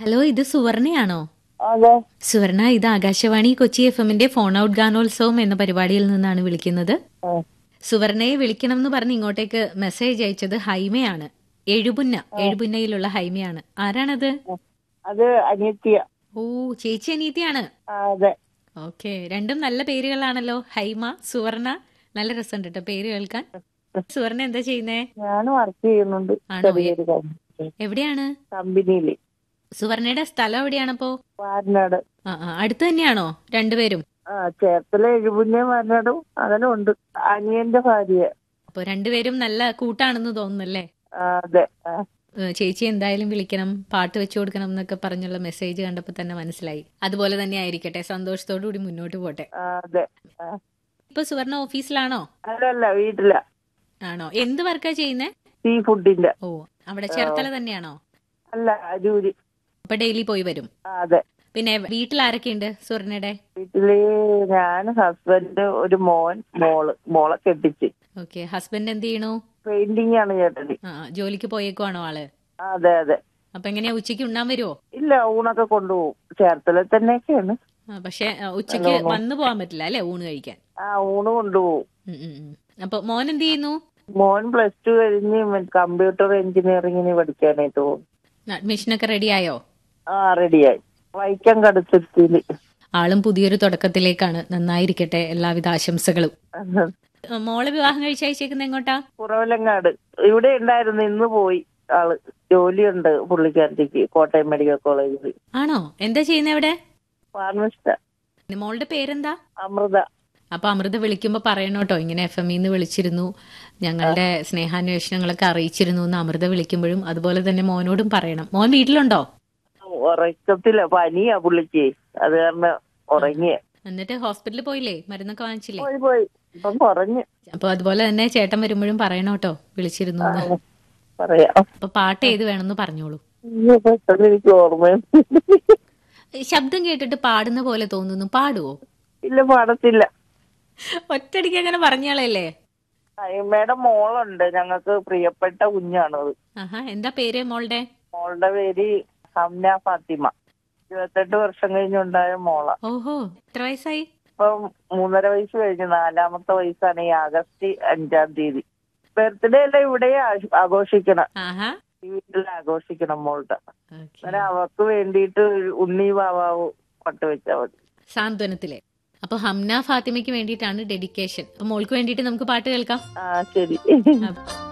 Hello ഇത് സുവർണയാണോ അതെ സുവർണ ഇത് ആകാശവാണി കൊച്ചി എഫ് എമ്മിന്റെ ഫോൺ ഔട്ട് ഗാനോത്സവം എന്ന പരിപാടിയിൽ നിന്നാണ് വിളിക്കുന്നത് ആ, സുവർണയെ വിളിക്കണം എന്ന് പറഞ്ഞ് ഇങ്ങോട്ടേക്ക് മെസ്സേജ് അയച്ചത് ഹൈമയാണ് എഴുപുന്ന എഴുപുന്നയിലുള്ള ഹൈമയാണ് ആരാണത് അത് അനിയത്തിയ ഓ ചേച്ചി അനീതിയാണ് ആ, അതെ ഓക്കെ രണ്ടും നല്ല പേരുകളാണല്ലോ ഹൈമ സുവർണ നല്ല രസമുണ്ട് കേട്ടോ പേര് കേൾക്കാൻ സുവർണ എന്താ ചെയ്യുന്നേ ഞാൻ വർക്ക് ചെയ്യുന്നുണ്ട് ആണോ? ചെറിയൊരു കമ്പനി- എവിടെയാണ് കമ്പനിയില് സുവർണയുടെ സ്ഥലം എവിടെയാണപ്പോ വാരനാട് ആ ആ അടുത്ത് തന്നെയാണോ രണ്ടുപേരും ആ ചേർത്തല എഴുപുണ്യ വാരനാടും അങ്ങനെ ഉണ്ട് അനിയന്റെ ഭാര്യ അപ്പൊ രണ്ടുപേരും നല്ല കൂട്ടാണെന്ന് തോന്നുന്നല്ലേ ആ, അതെ ആ, ഏ, ചേച്ചി എന്തായാലും വിളിക്കണം പാട്ട് വെച്ചു കൊടുക്കണം എന്നൊക്കെ പറഞ്ഞുള്ള മെസ്സേജ് കണ്ടപ്പോൾ തന്നെ മനസ്സിലായി അതുപോലെ തന്നെ ആയിരിക്കട്ടെ സന്തോഷത്തോടു കൂടി മുന്നോട്ട് പോട്ടെ ആ, അതെ ആ. ഇപ്പൊ സുവർണ ഓഫീസിലാണോ അല്ലല്ല വീട്ടില ആണോ എന്ത് വർക്കാ ചെയ്യുന്നേ സീ ഫുഡിന്റെ ഓ അവിടെ ചേർത്തല തന്നെയാണോ അല്ല അരൂര് അപ്പൊ ഡെയിലി പോയി വരും ആ, അതെ പിന്നെ വീട്ടിൽ ആരൊക്കെയുണ്ട് സുവർണയുടെ വീട്ടില് ഞാൻ ഹസ്ബൻഡ് ഒരു മോൻ മോള് മോളെ കെട്ടിച്ച് ഓക്കെ ഹസ്ബൻഡ് എന്ത് ചെയ്യണു പെയിന്റിംഗ് ആണ് ചേട്ടന് ആ ജോലിക്ക് പോയേക്കുവാണോ ആള് ആ, അതെ അതെ അപ്പൊ എങ്ങനെയാ ഉച്ചയ്ക്ക് ഉണ്ണാൻ വരുമോ ഇല്ല ഊണൊക്കെ കൊണ്ടുപോകും ചേർത്തല തന്നെയൊക്കെയാണ് ആ, പക്ഷെ ആ, ഉച്ചയ്ക്ക് വന്നു പോകാൻ പറ്റില്ല അല്ലെ ഊണ് കഴിക്കാൻ ആ ഊണ് കൊണ്ടുപോകും ഉം, ഉം, ഉം. അപ്പൊ മോൻ എന്ത് ചെയ്യുന്നു മോൻ പ്ലസ് ടു കഴിഞ്ഞ് കമ്പ്യൂട്ടർ എഞ്ചിനീയറിംഗിന് പഠിക്കാനായിട്ട് പോകും അഡ്മിഷനൊക്കെ റെഡി ആയോ ആ റെഡിയായി വൈക്കം കടുത്തെത്തിയില് ആളും പുതിയൊരു തുടക്കത്തിലേക്കാണ് നന്നായിരിക്കട്ടെ എല്ലാവിധ ആശംസകളും ഏ, മോളെ വിവാഹം കഴിച്ചയച്ചേക്കുന്ന എങ്ങോട്ടാ കുറവലങ്ങാട് ഇവിടെ ഉണ്ടായിരുന്നു ഇന്ന് പോയി ആള് ജോലിയുണ്ട് പുള്ളിക്കാരത്തേക്ക് കോട്ടയം മെഡിക്കൽ കോളേജിൽ ആണോ എന്താ ചെയ്യുന്നത് അവിടെ ഫാർമസിസ്റ്റ മോളുടെ പേരെന്താ അമൃത അപ്പൊ അമൃത വിളിക്കുമ്പോ പറയണോട്ടോ ഇങ്ങനെ എഫ് എം ഇന്ന് വിളിച്ചിരുന്നു ഞങ്ങളുടെ സ്നേഹാന്വേഷണങ്ങളൊക്കെ അറിയിച്ചിരുന്നു എന്ന് അമൃത വിളിക്കുമ്പോഴും അതുപോലെ തന്നെ മോനോടും പറയണം മോൻ വീട്ടിലുണ്ടോ ഉറക്കത്തില്ല പനിയാ പുള്ളിക്ക് അത് കാരണം ഉറങ്ങിയ എന്നിട്ട് ഹോസ്പിറ്റലിൽ പോയില്ലേ മരുന്നൊക്കെ വാങ്ങിച്ചില്ലേ പോയി പോയി ഇപ്പം കുറഞ്ഞ് അപ്പൊ അതുപോലെ തന്നെ ചേട്ടൻ വരുമ്പോഴും പറയണോട്ടോ വിളിച്ചിരുന്നു എന്ന് പറയാം അപ്പൊ പാട്ട് ഏത് വേണമെന്ന് പറഞ്ഞോളൂ ഇയ്യോ, പെട്ടെന്ന് എനിക്ക് ഓർമ്മയുണ്ട് ശബ്ദം കേട്ടിട്ട് പാടുന്ന പോലെ തോന്നുന്നു പാടുവോ ഇല്ല പാടത്തില്ല ഒറ്റടിക്ക് അങ്ങനെ പറഞ്ഞാളല്ലേ അയ്യമ്മയുടെ മോളുണ്ട് ഞങ്ങൾക്ക് പ്രിയപ്പെട്ട കുഞ്ഞാണത് ആഹാ എന്താ പേര് മോളുടെ മോളുടെ പേര് ഹംന ഫാത്തിമ ഇരുപത്തെട്ട് വർഷം കഴിഞ്ഞുണ്ടായ മോള ഓഹോ എത്ര വയസ്സായി ഇപ്പം മൂന്നര വയസ്സ് കഴിഞ്ഞു നാലാമത്തെ വയസ്സാണ് ഈ ആഗസ്റ്റ് അഞ്ചാം തീയതി ബർത്ത്ഡേ എല്ലാം ഇവിടെ ആഘ- ആഘോഷിക്കണം ആഹാ ഈ വീട്ടിൽ ആഘോഷിക്കണം മോളുടെ ഓക്കേ. അന്നേരം അവർക്ക് വേണ്ടിയിട്ട് ഒരു ഉണ്ണി ബാബാവ് പട്ട് വെച്ചാൽ മതി സാന്ത്വനത്തിലെ അപ്പൊ ഹംന ഫാത്തിമയ്ക്ക് വേണ്ടിയിട്ടാണ് ഡെഡിക്കേഷൻ അപ്പൊ മോൾക്ക് വേണ്ടിയിട്ട് നമുക്ക് പാട്ട് കേൾക്കാം ആ ശരി അപ്പൊ